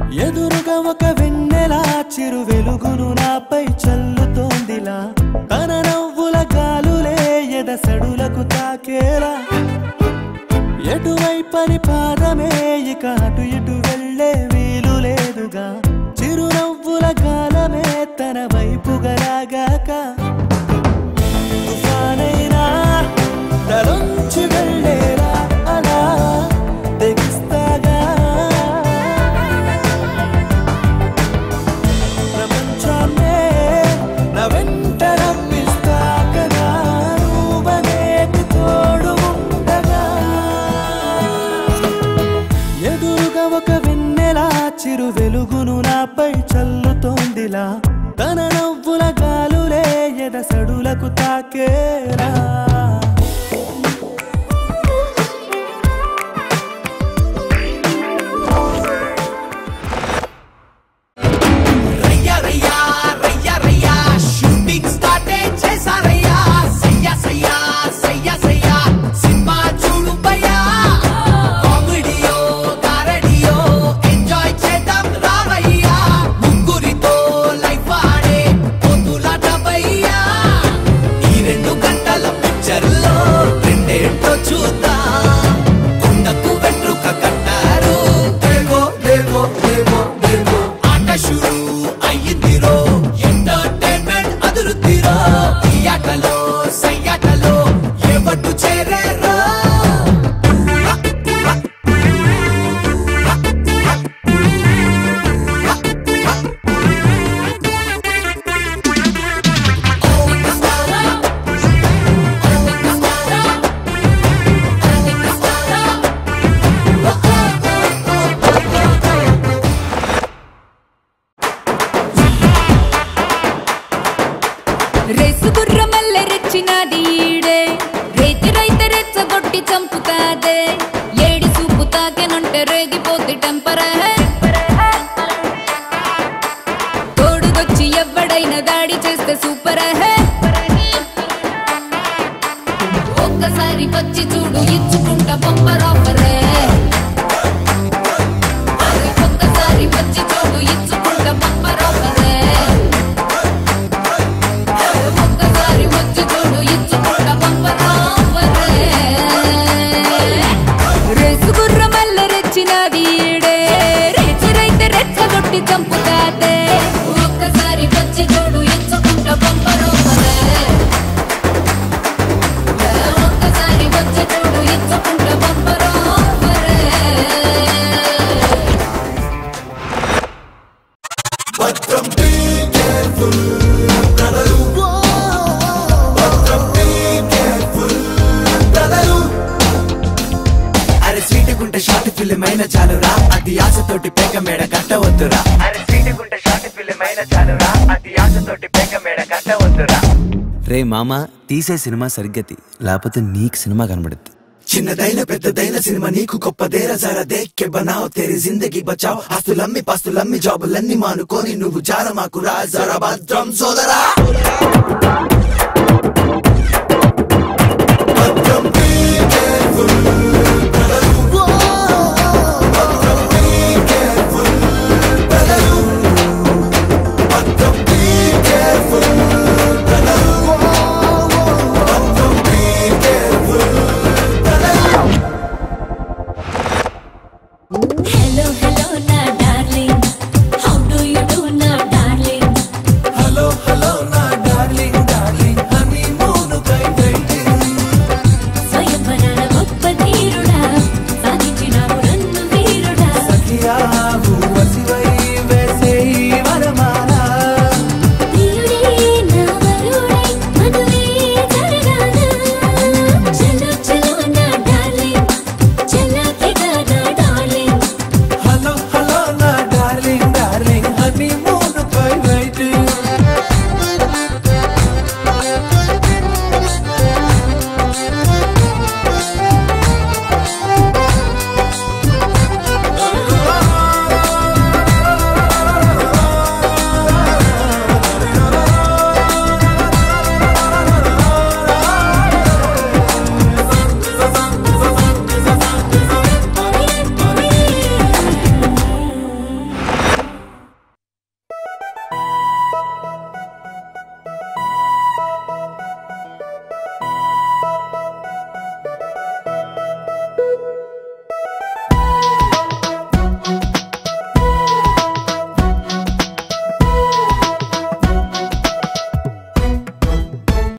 ఎదురుగా ఒక వెన్నెల చిరు వెలుగును నాపై చల్లుతోందిలా తన నవ్వుల గాలులే ఎదసడులకు తాకేలా ఎటువైపని పాదమే ఇక అటు ఇటు వెళ్ళే వీలు లేదుగా చిరునవ్వుల గాలమే తన వైపుగా లాగాక తుఫానైనా తలొంచి వెళ్ళేలా అలా తెగిస్తాగా ప్రపంచాన్నే నా వెంట రప్పిస్తా కదా నువ్వనేటి తోడు ఉండగా ఎదురుగా ఒక వెన్నెల చిరు వెలుగును నాపై చల్లుతోందిలా తన నవ్వుల గాలులే ఎదసడులకు తాకేలా రయ్యా రయ్యా రయ్యా రయ్యా షూటింగ్ స్టార్ట్ చేసారయ్యా సయ్యా సయ్యా సయ్యా సయ్యా సినిమా చూడు భయ్యా కామెడీయో కారడియో ఎంజాయ్ చేద్దాం రావయ్యా ముగ్గురితో లైఫ్ ఆడే పొద్దులాట భయ్యా ఈ రెండు గంటల పిక్చర్లో రెండేంటో చూద్దాం కొండకు వెట్రుక కట్టారు దేగో దేగో దేగో దేగో ఆట షురు అయ్యిందిరో ఎంటర్టైన్మెంట్ అదురుద్దిరో ఈ ఆటలో సయ్యాటలో ఎవట్టు చేరేరో రేసు గుర్రమల్లె రెచ్చినది ఈడే రేతి రైత రెచ్చగొట్టి చంపుతాదే ఏడి సూపు తాకెనుంటే రేగిపోద్ది టెంపరే తోడుగొచ్చి ఎవ్వడైనా దాడి చేస్తే సూపర్ హే ఒక్కసారి వచ్చి చూడు ఇచ్చుకుంటా పంపర్ ఆఫరే అరే ఒక్కసారి వచ్చి చూడు ఇచ్చుకుంటా పంపర్ ఆఫరే ఒక్కసారి వచ్చి చూడు ఇచ్చుకుంటా పంపర్ ఆఫరే రేసు గుర్రమల్ల రెచ్చినది ఈడే రేచిరైతే రెచ్చగొట్టి చంపుతాదే ఒక్కసారి వచ్చి చూడు ఇచ్చుకుంటా పంపర్ ఆఫరే ఒక్కసారి వచ్చి చూడు ఇచ్చుకుంటా పంపర్ ఆఫరే భద్రం be careful బ్రదరు భద్రం be careful బ్రదరు అరే స్వీట్ గుంటే షార్ట్ ఫిల్మ్ అయిన చాలురా అది ఆశతోటి పేక మేడ కట్టవద్దురా అరే స్వీట్ గుంటే షార్ట్ ఫిల్మ్ అయిన చాలురా అది ఆశతోటి పేక మేడ కట్టవద్దురా రే మామ తీసే సినిమా సరిగ్గా తీ లేకపోతే నీకు సినిమా కనబడుద్ది చిన్నదైన పెద్దదైన సినిమా నీకు గొప్పదేర జర దేక్కే బనావ్ తెరి జిందగీ బచావ్ ఆస్తులమ్మి పాస్తులమ్మి జాబులన్నీ మానుకొని నువ్వు జార మాకు రా జర భద్రం సోదరా